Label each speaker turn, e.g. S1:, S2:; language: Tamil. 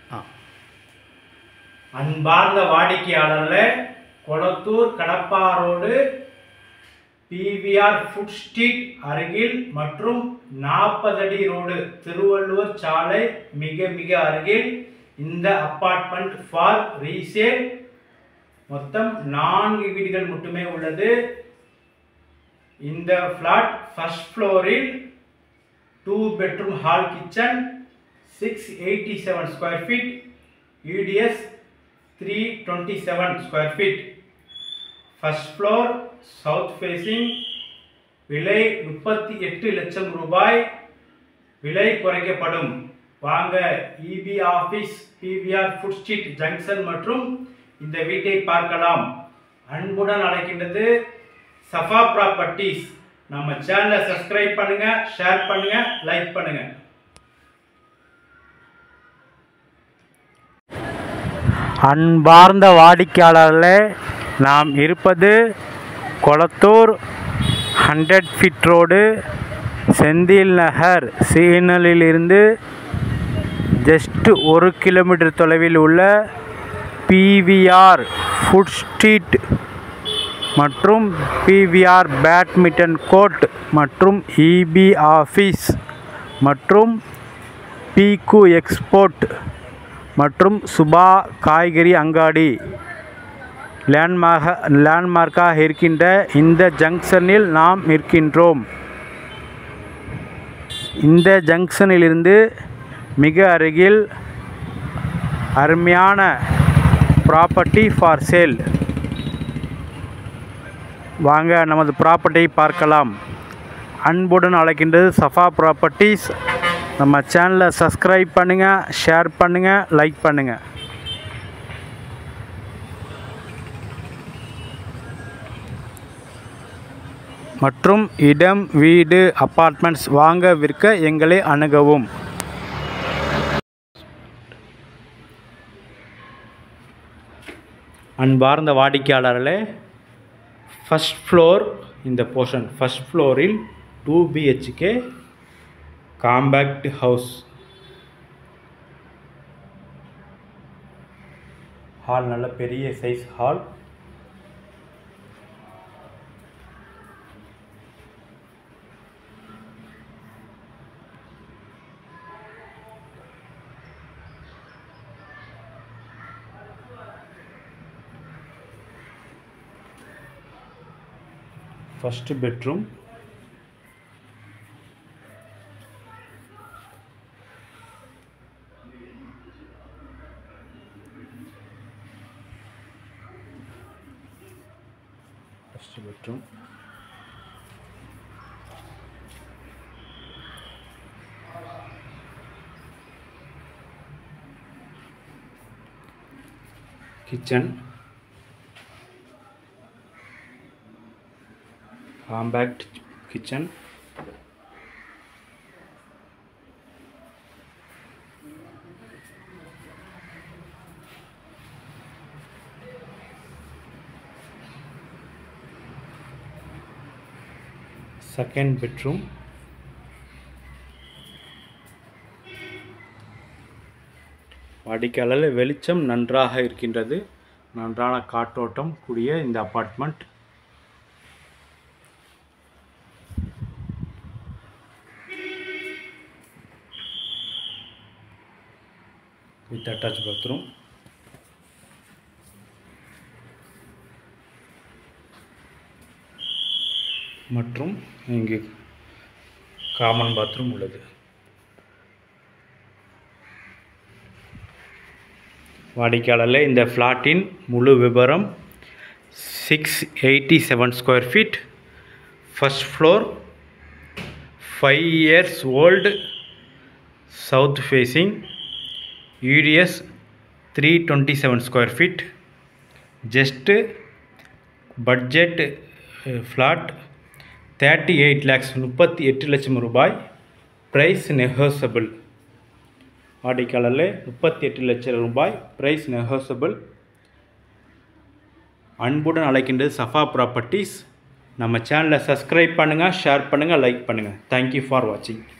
S1: ஆ
S2: அன்பார்ந்த வாடிக்கையாளர்களே Kolathur Kadappa road PVR food street அருகில் மற்றும் நாற்பது அடி ரோடு திருவள்ளுவர் சாலை மிக மிக அருகில் இந்த அப்பார்ட்மெண்ட் ஃபார் ரீசேல் மொத்தம் நான்கு வீடுகள் மட்டுமே உள்ளது இந்த ஃப்ளாட் ஃபர்ஸ்ட் ஃப்ளோரில் two bedroom hall kitchen six eighty seven square feet UDS three twenty seven square feet first floor south facing விலை முப்பத்தி எட்டு லட்சம் ரூபாய் விலை குறைக்கப்படும் வாங்க EB office PVR food street junction மற்றும் இந்த வீட்டை பார்க்கலாம் அன்புடன் அழைக்கின்றது சஃபா ப்ராப்பர்ட்டிஸ் நம்ம சேனலை சப்ஸ்கிரைப் பண்ணுங்க ஷேர் பண்ணுங்க லைக் பண்ணுங்க
S1: அன்பார்ந்த வாடிக்கையாளர்களே நாம் இருப்பது Kolathur hundred feet road Senthil Nagar சீனலிலிருந்து ஜஸ்ட் ஒரு கிலோமீட்டர் தொலைவில் உள்ள பிவிஆர் ஃபுட் ஸ்ட்ரீட் மற்றும் பிவிஆர் பேட்மிண்டன் கோர்ட் மற்றும் இபி ஆஃபீஸ் மற்றும் பிகு எக்ஸ்போர்ட் மற்றும் சுபா காய்கறி அங்காடி லேண்ட்மார்க லேண்ட்மார்க்காக இருக்கின்ற இந்த ஜங்ஷனில் நாம் இருக்கின்றோம் இந்த ஜங்ஷனிலிருந்து மிக அருகில் அருமையான ப்ராப்பர்ட்டி ஃபார் சேல் வாங்க நமது ப்ராப்பர்ட்டியை பார்க்கலாம் அன்புடன் அழைக்கின்றது சஃபா ப்ராப்பர்ட்டிஸ் நம்ம சேனலை சப்ஸ்கிரைப் பண்ணுங்கள் ஷேர் பண்ணுங்கள் லைக் பண்ணுங்கள் மற்றும் இடம் வீடு அப்பார்ட்மெண்ட்ஸ் வாங்க விற்க எங்களை அணுகவும்
S2: அன்பார்ந்த வாடிக்கையாளர்களே ஃபர்ஸ்ட் ஃப்ளோர் இந்த போர்ஷன் ஃபர்ஸ்ட் ஃப்ளோரில் two BHK compact house hall நல்ல பெரிய size hall first bedroom first bedroom kitchen compact kitchen second bedroom வாடிக்கையாளர் வெளிச்சம் நன்றாக இருக்கின்றது நன்றான காற்றோட்டம் கூடிய இந்த அப்பார்ட்மெண்ட் வித் அட்டாச் பாத்ரூம் மற்றும் இங்கு காமன் பாத்ரூம் உள்ளது வாடிக்கையாளரில் இந்த ஃப்ளாட்டின் முழு விவரம் six eighty seven square feet first floor five years old south facing UDS three twenty seven square feet just budget flat thirty eight lakhs முப்பத்தி எட்டு லட்சம் ரூபாய் ப்ரைஸ் நெகோசபிள் வாடிக்கையாளரில் முப்பத்தி எட்டு லட்சம் ரூபாய் ப்ரைஸ் நெகோசபிள் அன்புடன் அழைக்கின்றது சஃபா ப்ராப்பர்ட்டிஸ் நம்ம சேனலை சப்ஸ்கிரைப் பண்ணுங்கள் ஷேர் பண்ணுங்கள் லைக் பண்ணுங்கள் தேங்க்யூ ஃபார் வாட்சிங்